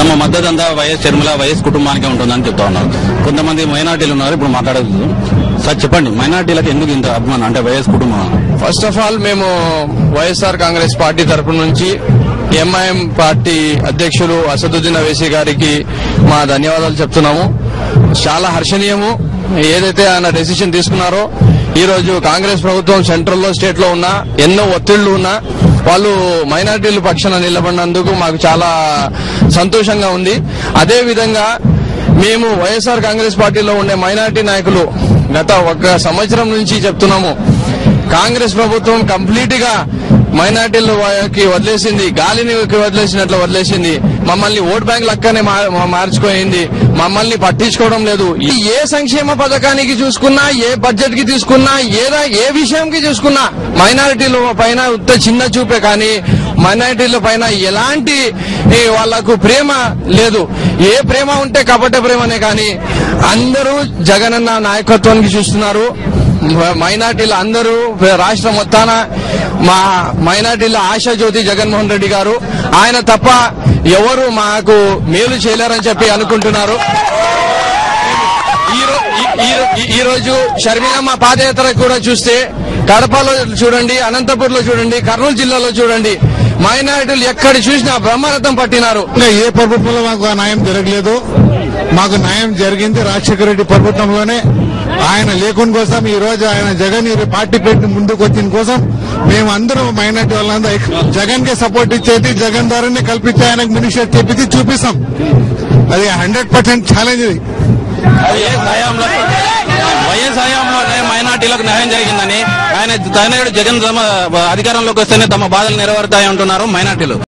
తమ మద్దతు అంతా వైఎస్ షర్మిల వైఎస్ కుటుంబానికే ఉంటుందని చెప్తా ఉన్నారు కొంతమంది మైనార్టీలు ఉన్నారు ఇప్పుడు మాట్లాడదు సార్ చెప్పండి మైనార్టీలకు ఎందుకు ఇంత అభిమానం అంటే వైఎస్ కుటుంబం ఫస్ట్ ఆఫ్ ఆల్ మేము వైఎస్ఆర్ కాంగ్రెస్ పార్టీ తరపు నుంచి ఎంఐఎం పార్టీ అధ్యక్షులు అసదుద్దీన్ అవేసి గారికి మా ధన్యవాదాలు చెప్తున్నాము చాలా హర్షణీయము ఏదైతే ఆయన డెసిషన్ తీసుకున్నారో ఈ రోజు కాంగ్రెస్ ప్రభుత్వం సెంట్రల్ లో స్టేట్ లో ఉన్నా ఎన్నో ఒత్తిళ్లు ఉన్నా వాళ్ళు మైనార్టీల పక్షాన నిలబడినందుకు మాకు చాలా సంతోషంగా ఉంది అదే విధంగా మేము వైఎస్ఆర్ కాంగ్రెస్ పార్టీలో ఉండే మైనార్టీ నాయకులు గత ఒక సంవత్సరం నుంచి చెప్తున్నాము కాంగ్రెస్ ప్రభుత్వం కంప్లీట్ గా మైనార్టీలకి వదిలేసింది గాలిని వదిలేసినట్లు వదిలేసింది మమ్మల్ని ఓట్ బ్యాంక్ లక్కనే మా- మా- మార్చుకోయింది మమ్మల్ని పట్టించుకోవడం లేదు ఈ ఏ సంక్షేమ పథకానికి చూసుకున్నా ఏ బడ్జెట్ కి తీసుకున్నా ఏదా ఏ విషయంకి చూసుకున్నా మైనారిటీల పైన ఉత్త చిన్న చూపే కానీ మైనారిటీల పైన ఎలాంటి ఈ, వాళ్లకు ప్రేమ లేదు ఏ ప్రేమ ఉంటే కపట ప్రేమనే కానీ అందరూ జగనన్న నాయకత్వానికి చూస్తున్నారు మైనార్టీలు అందరూ రాష్ట్రం మొత్తాన మా మైనార్టీల ఆశా జ్యోతి జగన్మోహన్ రెడ్డి గారు ఆయన తప్ప ఎవరు మాకు మేలు చేయలేరని చెప్పి అనుకుంటున్నారు ఈ రో- ఈ- ఈ రో- ఈ- ఈ రోజు షర్మిలమ్మ పాదయాత్ర కూడా చూస్తే కడపలో చూడండి అనంతపూర్ లో చూడండి కర్నూలు జిల్లాలో చూడండి మైనారిటీలు ఎక్కడ చూసినా బ్రహ్మరథం పట్టినారు ఇంకా ఏ ప్రభుత్వంలో మాకు ఆ న్యాయం జరగలేదు మాకు న్యాయం జరిగింది రాజశేఖర రెడ్డి ప్రభుత్వంలోనే ఆయన లేకుండా కోసం ఈ రోజు ఆయన జగన్ ఈ పార్టీ పెట్టి ముందుకు వచ్చిన కోసం మేము అందరం మైనార్టీ వాళ్ళందరూ జగన్ కి సపోర్ట్ ఇచ్చేది జగన్ ద్వారానే కల్పించి ఆయనకు మినిస్టర్ చెప్పించి చూపిస్తాం అది హండ్రెడ్ పర్సెంట్ ఛాలెంజ్ ఇది వైఎస్ హయాంలో వైఎస్ హయాంలోనే మైనార్టీలకు న్యాయం జరిగిందని ఆయన తనయుడు జగన్ తమ అధికారంలోకి వస్తేనే తమ బాధలు నెరవేరుతాయి అంటున్నారు మైనార్టీలు